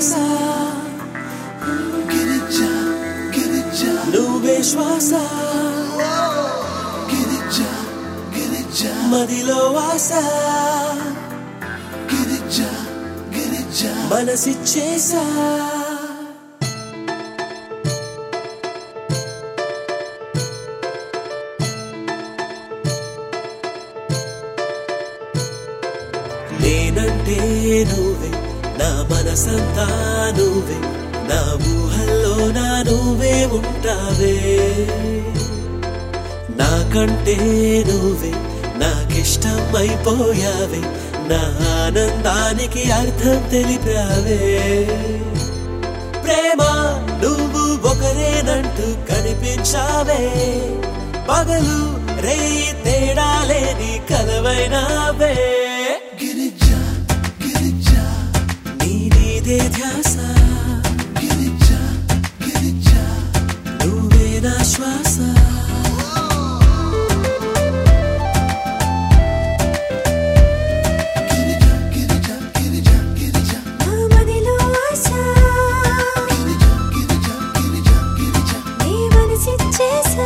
శ్వాస గిరిజా గిరిజా నువ్వే శ్వాస గిరిజా గిరిజా మదిలో ఆశ గిరిజా గిరిజా మనసిచ్చేసా నేనంటే నువ్వే నా మనసంతా నువ్వే నా ఊహల్లో నా నువ్వే ఉంటావే నాకంటే నువ్వే నాకిష్టం అయిపోయావే నా ఆనందానికి అర్థం తెలిపావే ప్రేమ నువ్వు ఒకరేనంటూ కనిపించావే పగలు రే తేడా లేని కలవైనావే గిరిజా గిరిజా నీ నీదే ధ్యాస గిరిజా గిరిజా నువ్వే నా శ్వాస గిరిజా గిరిజా గిరిజా గిరిజా నా మదిలో ఆశ గిరిజా గిరిజా గిరిజా గిరిజా నీ మనసిచ్చేసా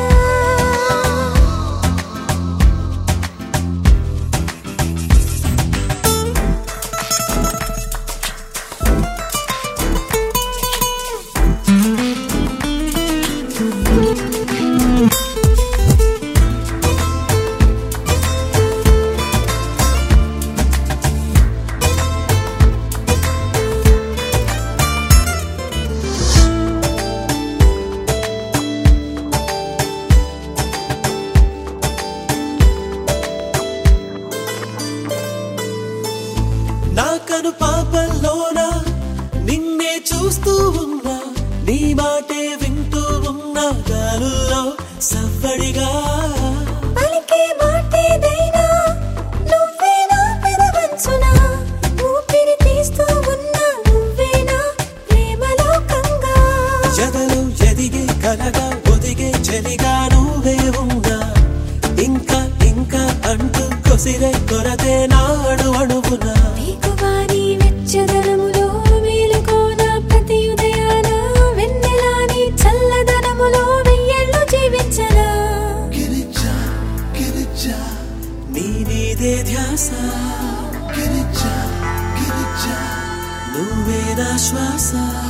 నా కను పాపల్లోన నిన్నే చూస్తూ ఉన్నా నీ మాటే వింటూ ఉన్నా గాలుల్లో సవ్వడిగా పలికే మాటేదైనా నువ్వే నా పెదవంచునా ఊపిరి తీస్తూ ఉన్నా నువ్వేనా ప్రేమలోకంగా జదలు ఎదిగే కలగా ఒదిగే చెలిగా నువ్వే ఉన్నా ఇంకా ఇంకా అంటూ కొసిరే కొరతే నాడు అణువునా నీకువాని వెచ్చదనములో మేలుకోన ప్రతి ఉదయాన వెన్నెలాని చల్లదనములో వెయ్యేళ్ళు జీవించనా గిరిజా గిరిజా నీ నీదే ధ్యాస గిరిజా గిరిజా నువ్వే నా శ్వాస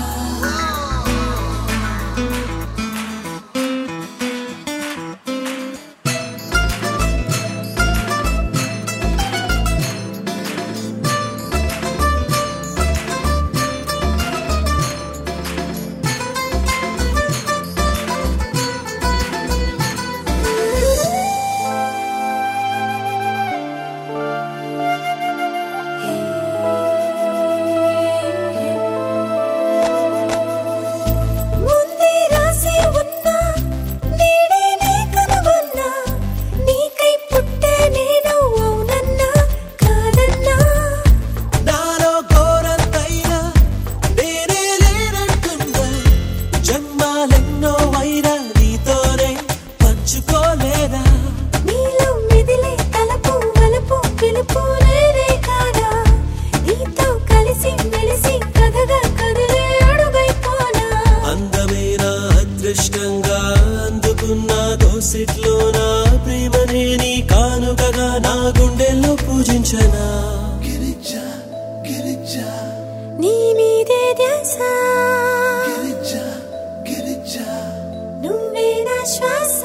ముందే రాసి ఉన్నా నేడే నీ కనుగొన్నా నీకై పుట్టే నేను అవునన్నా కాదన్నా నాలో ఘోరంతైనా నేనే లేనంటుందా జన్మాలెన్నో అయినా నీతోనే పంచుకోలేదా నీలో మెదిలే తలపు వలపు పిలుపు నేనే కాదా నీతో కలిసి మెలిసి కథగా కదిలే అడుగైపోనా అందమైన అదృష్టంగా అందుకున్న దోసిట్లో నా ప్రేమనే నీ కానుకగా నా గుండెల్లో పూజించనా గిరిజా గిరిజా నీ మీదే ధ్యాస గిరిజా గిరిజా నువ్వే నా శ్వాస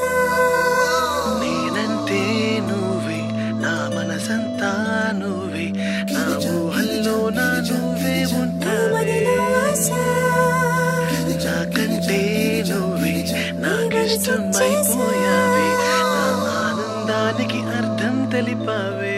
నేనంటే నువ్వే నా మనసంతా నువ్వే నా ఊహల్లో నా నువ్వే నా ఉంటావే మదిలో ఆశ నాకంటే నువ్వే నాకిష్టం అయిపోయావే నా ఆనందానికి అర్థం తెలిపావే